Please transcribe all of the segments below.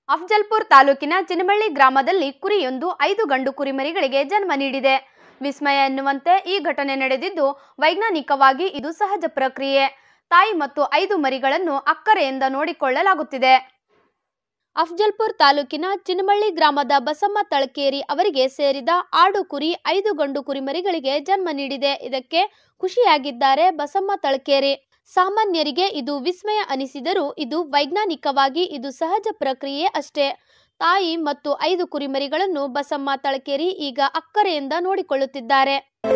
ಅಫ್ಜಲ್ಪುರ್ ತಾಲೂಕಿನ ಚಿನಮಳ್ಳಿ ಗ್ರಾಮದಲ್ಲಿ ಕುರಿಯೊಂದು ಐದು ಗಂಡು ಕುರಿಮರಿಗಳಿಗೆ ಜನ್ಮ ನೀಡಿದೆ ವಿಸ್ಮಯ ಎನ್ನುವಂತೆ ಈ ಘಟನೆ ನಡೆದಿದ್ದು ವೈಜ್ಞಾನಿಕವಾಗಿ ಇದು ಸಹಜ ಪ್ರಕ್ರಿಯೆ ತಾಯಿ ಮತ್ತು ಐದು ಮರಿಗಳನ್ನು ಅಕ್ಕರೆಯಿಂದ ನೋಡಿಕೊಳ್ಳಲಾಗುತ್ತಿದೆ ಅಫ್ಜಲ್ಪುರ್ ತಾಲೂಕಿನ ಚಿನಮಳ್ಳಿ ಗ್ರಾಮದ ಬಸಮ್ಮ ತಳಕೇರಿ ಅವರಿಗೆ ಸೇರಿದ ಆಡು ಕುರಿ ಐದು ಗಂಡು ಕುರಿಮರಿಗಳಿಗೆ ಜನ್ಮ ನೀಡಿದೆ ಇದಕ್ಕೆ ಖುಷಿಯಾಗಿದ್ದಾರೆ ಬಸಮ್ಮ ತಳಕೇರಿ ಸಾಮಾನ್ಯರಿಗೆ ಇದು ವಿಸ್ಮಯ ಅನಿಸಿದರೂ ಇದು ವೈಜ್ಞಾನಿಕವಾಗಿ ಇದು ಸಹಜ ಪ್ರಕ್ರಿಯೆ ಅಷ್ಟೇ ತಾಯಿ ಮತ್ತು ಐದು ಕುರಿಮರಿಗಳನ್ನು ಬಸಮ್ಮ ತಳಕೇರಿ ಈಗ ಅಕ್ಕರೆಯಿಂದ ನೋಡಿಕೊಳ್ಳುತ್ತಿದ್ದಾರೆ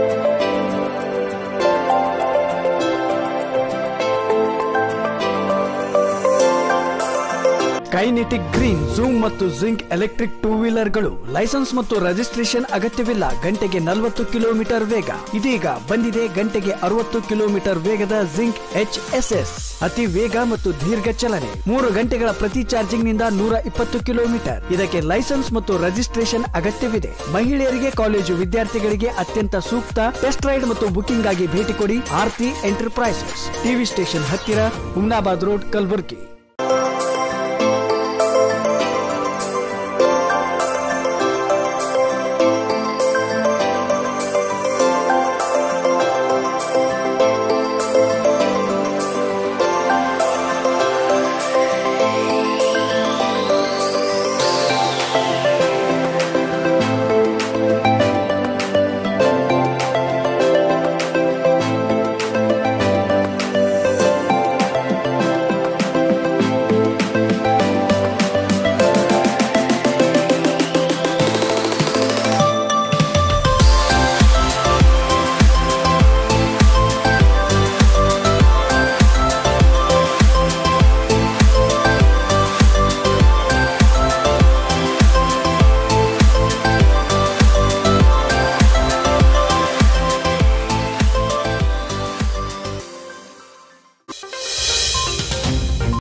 ಕೈನೆಟಿಕ್ ಗ್ರೀನ್ ಝೂಮ್ ಮತ್ತು ಜಿಂಕ್ ಎಲೆಕ್ಟ್ರಿಕ್ ಟೂ ವೀಲರ್ಗಳು ಲೈಸೆನ್ಸ್ ಮತ್ತು ರಿಜಿಸ್ಟ್ರೇಷನ್ ಅಗತ್ಯವಿಲ್ಲ ಗಂಟೆಗೆ ನಲವತ್ತು ಕಿಲೋಮೀಟರ್ ವೇಗ ಇದೀಗ ಬಂದಿದೆ ಗಂಟೆಗೆ ಅರವತ್ತು ಕಿಲೋಮೀಟರ್ ವೇಗದ ಜಿಂಕ್ ಎಚ್ ಎಸ್ ಎಸ್ ಅತಿ ವೇಗ ಮತ್ತು ದೀರ್ಘ ಚಲನೆ ಮೂರು ಗಂಟೆಗಳ ಪ್ರತಿ ಚಾರ್ಜಿಂಗ್ ನಿಂದ ನೂರ ಇಪ್ಪತ್ತು ಕಿಲೋಮೀಟರ್ ಇದಕ್ಕೆ ಲೈಸೆನ್ಸ್ ಮತ್ತು ರಿಜಿಸ್ಟ್ರೇಷನ್ ಅಗತ್ಯವಿದೆ ಮಹಿಳೆಯರಿಗೆ ಕಾಲೇಜು ವಿದ್ಯಾರ್ಥಿಗಳಿಗೆ ಅತ್ಯಂತ ಸೂಕ್ತ ಟೆಸ್ಟ್ ರೈಡ್ ಮತ್ತು ಬುಕಿಂಗ್ ಆಗಿ ಭೇಟಿ ಕೊಡಿ ಆರ್ತಿ ಎಂಟರ್ಪ್ರೈಸಸ್ ಟಿವಿ ಸ್ಟೇಷನ್ ಹತ್ತಿರ ಹುಮ್ನಾಬಾದ್ ರೋಡ್ ಕಲಬುರ್ಗಿ